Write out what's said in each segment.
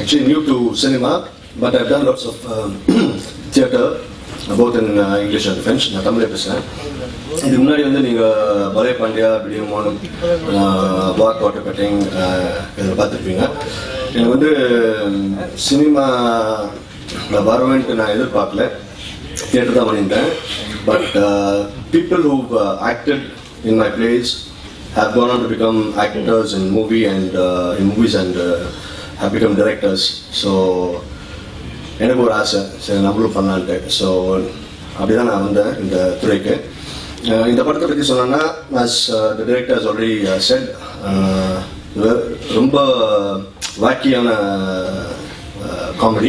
actually new to cinema, but I've done lots of um, theatre, both in uh, English and French. நான் தமிழே பேசுகிறேன் இதுக்கு முன்னாடி வந்து நீங்கள் பலே பாண்டியா பிடியமோன் வாக் வாட்டர் கட்டிங் இதில் பார்த்துருப்பீங்க எனக்கு வந்து சினிமா வருவேன்ட்டு நான் எதிர்பார்க்கல தியேட்டர் தான் பண்ணியிருந்தேன் but people who acted in my place have gone on to become actors in movie and uh, in movies and uh, have become directors. So எனக்கு ஒரு ஆசை சரி நம்மளும் பண்ணலான்ட்டு ஸோ அப்படிதான் நான் வந்தேன் இந்த துறைக்கு அஹ் இந்த படத்தை பற்றி சொன்னேன்னா as the directors already said ரொம்ப வாக்கியான comedy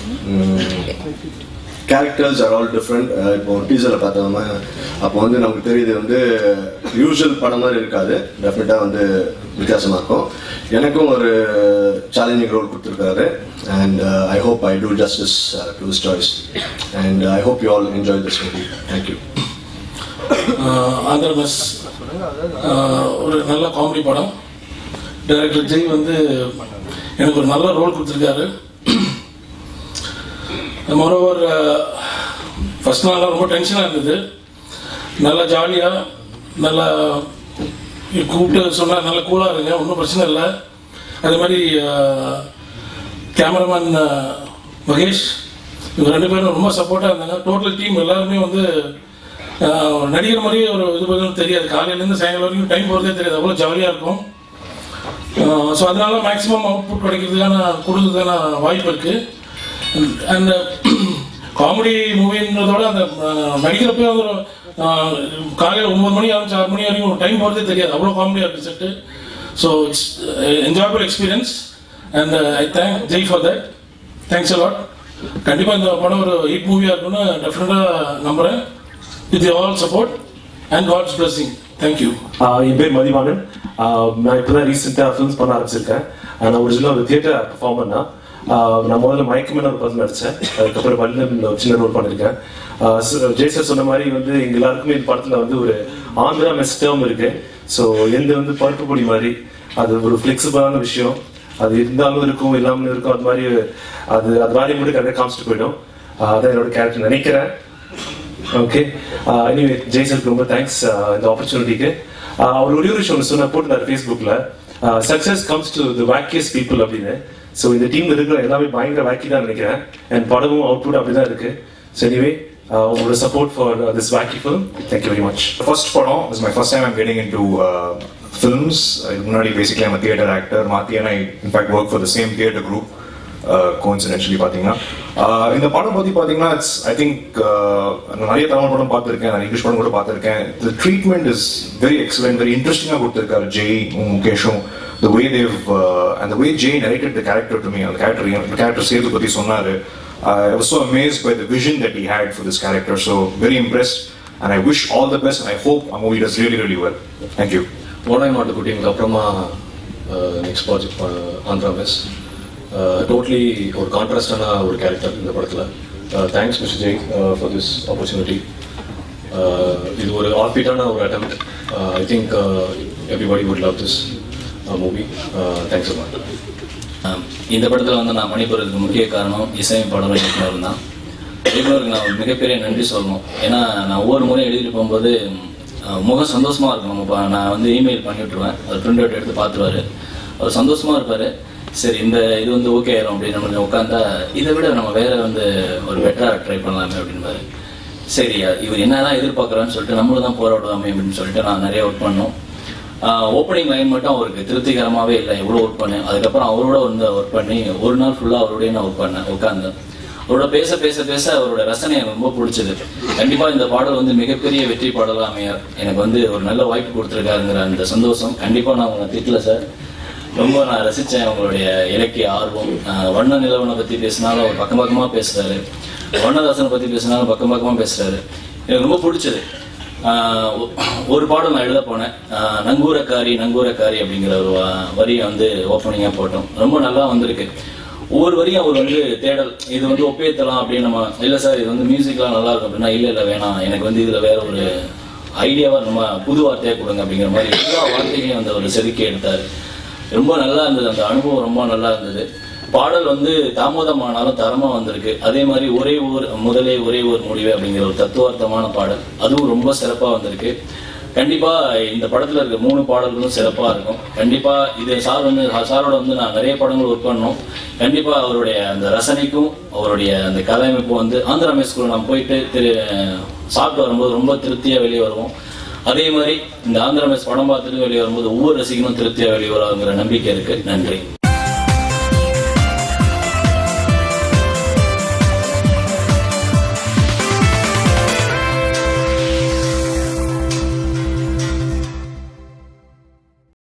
characters are all different இப்போ டீசரில் பார்த்தோம்னா அப்போ வந்து நமக்கு தெரியுது வந்து யூஷுவல் படம் மாதிரி இருக்காது டெஃபினட்டாக வந்து வித்தியாசமாக இருக்கும் எனக்கும் ஒரு சேலஞ்சிங் ரோல் கொடுத்துருக்காரு and I hope I do justice to this choice and I hope you all enjoy this movie thank you Andhra பஸ் ஒரு நல்ல காமெடி படம் டைரக்டர் ஜெய் வந்து எனக்கு ஒரு நல்ல ரோல் கொடுத்துருக்காரு மொரோவர் ஃபர்ஸ்ட் நாள் ரொம்ப டென்ஷனாக இருந்தது நல்லா ஜாலியாக நல்லா கூப்பிட்டு சொன்னால் நல்லா கூலாக இருங்க ஒன்றும் பிரச்சனை இல்லை அதே மாதிரி கேமராமேன் மகேஷ் இவங்க ரெண்டு பேரும் ரொம்ப சப்போர்ட்டாக இருந்தாங்க டோட்டல் டீம் எல்லாருமே வந்து ஆஹ், ஒரு நடிகர் மாதிரியே ஒரு இது பதிலும் தெரியாது காலையிலேருந்து சாயங்காலம் வரைக்கும் டைம் போகிறதே தெரியாது அவ்வளோ ஜாலியாக இருக்கும் ஸோ அதனால மேக்ஸிமம் அவுட்புட் கிடைக்கிறதுக்கான கொடுக்கறதுக்கான வாய்ப்பு இருக்கு அந்த காமெடி மூவின்றதோட அந்த அஹ், நடிக்கிறப்பவே வந்து ஒரு, அஹ், காலையில் ஒன்பது மணி ஆரம்பிச்சு ஆறு மணி வரைக்கும் டைம் போகிறதே தெரியாது அவ்வளோ காமெடியாக இருக்கு set so it's enjoyable experience and I thank Jay for that thanks a lot கண்டிப்பாக இந்த படம் ஒரு ஹிட் மூவியாக இருக்கும்னு டெஃபினட்டாக நம்புகிறேன் with all support and god's blessing thank you ஆஹ் என் பேர் மதிவாணன் ஆஹ் நான் இப்போ தான் ரீசெண்டாக ஃபிலிம்ஸ் பண்ண ஆரம்பிச்சிருக்கேன் ஆஹ் நான் ஒரிஜினலாக ஒரு தியேட்டர் பர்ஃபார்மர் தான் ஆஹ் நான் முதல்ல மயக்கமே ஒரு படம் நடித்தேன் அதுக்கப்புறம் வல்லில் ஒரு சின்ன ரோல் பண்ணியிருக்கேன் ஆஹ் ச- ஜெய் சார் சொன்ன மாதிரி வந்து எங்க எல்லாருக்குமே இந்த படத்தில் வந்து ஒரு ஆந்திரா மெஸ் டேர்ம் இருக்கு ஸோ எந்த வந்து பருப்பு பொடி மாதிரி அது ஒரு ஃப்ளெக்சிபிளான விஷயம் அது இருந்தாலும் இருக்கும் இல்லாமல் இருக்கும் அது மாதிரி அது அது மாதிரி மட்டும் கரெக்டாக காமிச்சிட்டு போயிடும் ஆஹ் அதான் என்னோட கேரக்டர் நினைக்கிறேன் ஓகே எனிவே ஜெய்சருக்கு ரொம்ப தேங்க்ஸ் இந்த ஆப்பர்ச்சுனிட்டிக்கு அவர் ஒரே ஒரு விஷயம் ஒன்று சொன்ன போட்டுனார் ஃபேஸ்புக்கில் success comes to the wackiest people அப்படின்னு ஸோ இந்த டீம்ல இருக்கிற எல்லாமே பயங்கர வேக்கி தான் நினைக்கிறேன் அண்ட் படமும் அவுட்புட் அப்படி தான் இருக்கு ஸோ எனிவே உங்களோட support for this wacky film thank you very much first படம் is my first time I'm getting into films இதுக்கு முன்னாடி பேசிக்கலி ஐம் தியேட்டர் ஆக்டர் மாத்தி I in fact work for the same theatre group coincidentally பார்த்தீங்கன்னா Uh, இந்த படம் பற்றி பார்த்தீங்கன்னா it's I think நிறைய தமிழ் படம் பார்த்துருக்கேன் நான் இங்கிலீஷ் படம் கூட பார்த்துருக்கேன் the treatment is very excellent very இன்ட்ரெஸ்டிங்காக கொடுத்துருக்காரு ஜெய் முகேஷும் த வே தேவ் அந்த way Jay narrated the character to me அந்த கேரக்டர் கேரக்டர் சேது பற்றி சொன்னார் I was so amazed by the vision that he had for this character so very impressed and I wish all the best and I hope a movie does really really well thank you ஓனாய் மாட்டு குட்டிங்களுக்கு அப்புறமா next project Andhra miss totally ஒரு கான்ட்ராஸ்டான ஒரு character இந்த படத்தில் thanks mister Jay for this opportunity இது ஒரு ஆர்பிட்டான ஒரு attempt I think everybody would love this movie thanks a lot ஆம். இந்த படத்தில் வந்து நான் மணிபுரத்துக்கு முக்கிய காரணம் இசையமைப்பாளர் இயக்குனர் தான் இயக்குனருக்கு நான் ஒரு மிகப்பெரிய நன்றி சொல்லணும் ஏன்னா நான் ஒவ்வொரு முறையும் எழுதிட்டு போகும்போது அஹ், முகம் சந்தோஷமா இருக்கும் நம்ம ப- நான் வந்து இமெயில் பண்ணி விட்டுருவேன் அவர் பிரிண்ட் அவுட் எடுத்து பார்த்துருவாரு அவர் சந்தோஷமா இருப்பாரு சரி இந்த இது வந்து ஓகே ஆயிரும் அப்படின்னு நம்ம உட்காந்தா இதை விட நம்ம வேற வந்து ஒரு பெட்டரா ட்ரை பண்ணலாமே அப்படின்பாரு சரி இவர் என்னதான் எதிர்பார்க்குறான்னு சொல்லிட்டு நம்மளும் தான் போராடுவாமே அப்படின்னு சொல்லிட்டு நான் நிறைய ஒர்க் பண்ணோம் ஓப்பனிங் லைன் மட்டும் அவருக்கு திருப்திகரமாகவே இல்லை எவ்வளோ ஒர்க் பண்ணேன் அதுக்கப்புறம் அவரோட வந்து ஒர்க் பண்ணி ஒரு நாள் ஃபுல்லாக அவரோடய நான் ஒர்க் பண்ணேன் உட்காந்தேன் அவரோட பேச பேச பேச அவரோட ரசனை எனக்கு ரொம்ப பிடிச்சது கண்டிப்பாக இந்த பாடல் வந்து மிகப்பெரிய வெற்றி பாடலாக அமைய எனக்கு வந்து ஒரு நல்ல வாய்ப்பு கொடுத்துருக்காருங்கிற அந்த சந்தோஷம் கண்டிப்பாக நான் உங்களை திட்டல சார் ரொம்ப நான் ரசித்தேன் அவங்களுடைய இலக்கிய ஆர்வம் ஆஹ் வண்ண நிலவனை பற்றி பேசினாலும் அவர் பக்கம் பக்கமாக பேசுகிறாரு வண்ணதாசனை பற்றி பேசினாலும் பக்கம் பக்கமாக பேசுகிறாரு எனக்கு ரொம்ப பிடிச்சது ஆஹ் ஒ- ஒரு பாடம் நான் எழுத போனேன் ஆஹ் நங்கூரக்காரி நங்கூரக்காரி அப்படிங்கிற ஒரு வ- வரியை வந்து ஓப்பனிங்காக போட்டோம் ரொம்ப நல்லா வந்திருக்கு ஒவ்வொரு வரியும் அவர் வந்து தேடல் இது வந்து ஒப்பேத்தலாம் அப்படின்னு நம்ம இல்லை சார் இது வந்து மியூசிக்லாம் நல்லா இருக்கும் அப்படின்னா இல்லை இல்லை வேணாம் எனக்கு வந்து இதில் வேற ஒரு ஐடியாவாக நம்ம புது வார்த்தையாக கொடுங்க அப்படிங்கிற மாதிரி எல்லா வார்த்தைகளையும் வந்து அவர் செதுக்கி எடுத்தார் ரொம்ப நல்லா இருந்தது அந்த அனுபவம் ரொம்ப நல்லா இருந்தது பாடல் வந்து தாமதமானாலும் தரமா வந்திருக்கு அதே மாதிரி ஒரே ஊர் முதலே ஒரே ஒரு முடிவு அப்படிங்கிற ஒரு தத்துவார்த்தமான பாடல் அதுவும் ரொம்ப சிறப்பா வந்திருக்கு கண்டிப்பா இந்த படத்துல இருக்க மூணு பாடல்களும் சிறப்பா இருக்கும் கண்டிப்பா இது சார் வந்து சாரோட வந்து நான் நிறைய படங்கள் ஒர்க் பண்ணோம் கண்டிப்பா அவருடைய அந்த ரசனைக்கும் அவருடைய அந்த கதையமைப்பும் வந்து ஆந்திரா மெஸ் ஸ்கூல் நான் போயிட்டு திரு சாப்பிட்டு வரும்போது ரொம்ப திருப்தியா வெளியே வருவோம் அதே மாதிரி இந்த ஆந்திரா மெஸ் படம் பார்த்துட்டு வெளியே வரும்போது ஒவ்வொரு ரசிகனும் திருப்தியா வெளியே வருவாங்கிற நம்பிக்கை இருக்கு நன்றி